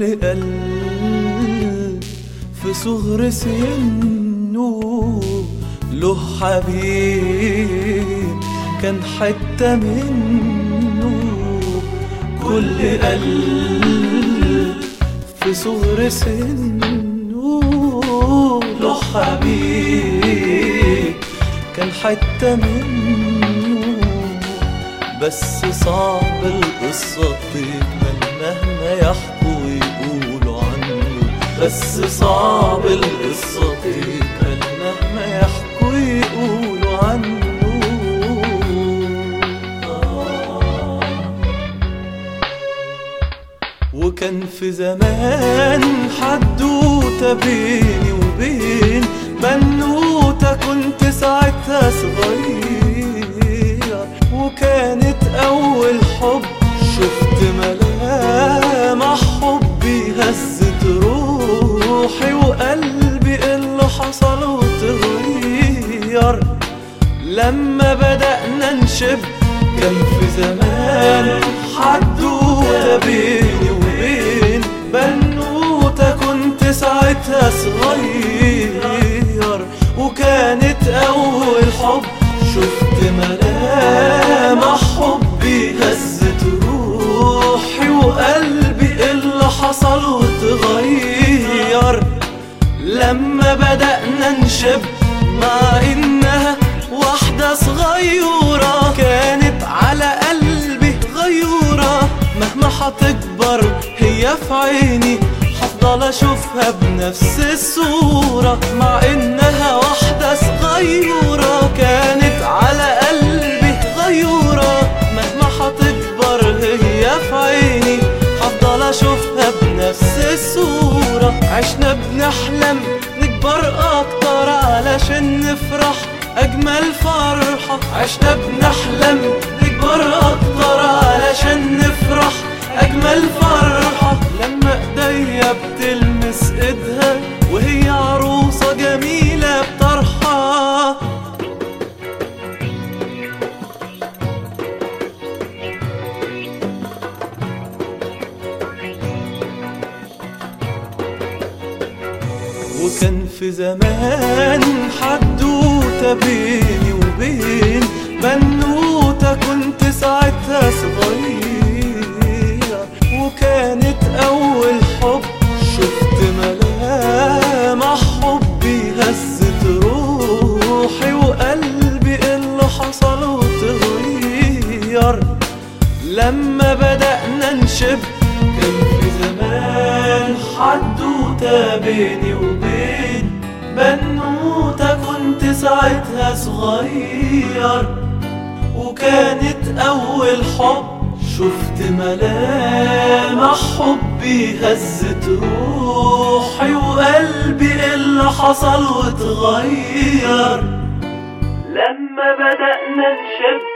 قلب في صغر سنه له حبيب كان حتة منه كل قلب في صغر سنه له حبيب كان حتة منه بس صعب القصة تكمل مهما يحكوا ويقولوا عنه بس صعب القصة تكمل مهما يحكوا ويقولوا عنه آه. وكان في زمان حدوتة بيني وبين بنوتة كنت ساعتها صغير وكانت أول حب شفت ملامح حبي هزت روحي وقلبي اللي حصل وتغير لما بدأنا نشب كان في زمان حدوتة بيني وبين بنوتة كنت ساعتها صغير وكانت أول حب شفت ملامح حبي هزت روحي وقلبي اللي حصل وتغير لما بدأنا نشب مع إنها واحدة صغيرة كانت على قلبي غيورة مهما حتكبر هي في عيني هفضل اشوفها بنفس الصورة مع انها واحدة صغيرة كانت على قلبي غيورة مهما حتكبر هي في عيني هفضل اشوفها بنفس الصورة عشنا بنحلم نكبر اكتر علشان نفرح اجمل فرحة عشنا بنحلم نكبر اكتر علشان نفرح اجمل فرحة لما ايديا بتلمس ايدها وهي عروسة جميلة بطرحة وكان في زمان حدوتة بيني وبين بنوتة كنت ساعتها صغيرة وكانت أول حب شفت ملامح حبي هزت روحي وقلبي اللي حصل وتغير لما بدأنا نشب كان في زمان حدوتة بيني وبين بنوتة كنت ساعتها صغير وكانت أول حب شفت ملامح حبي هزت روحي وقلبي اللي حصل وتغير لما بدأنا نشب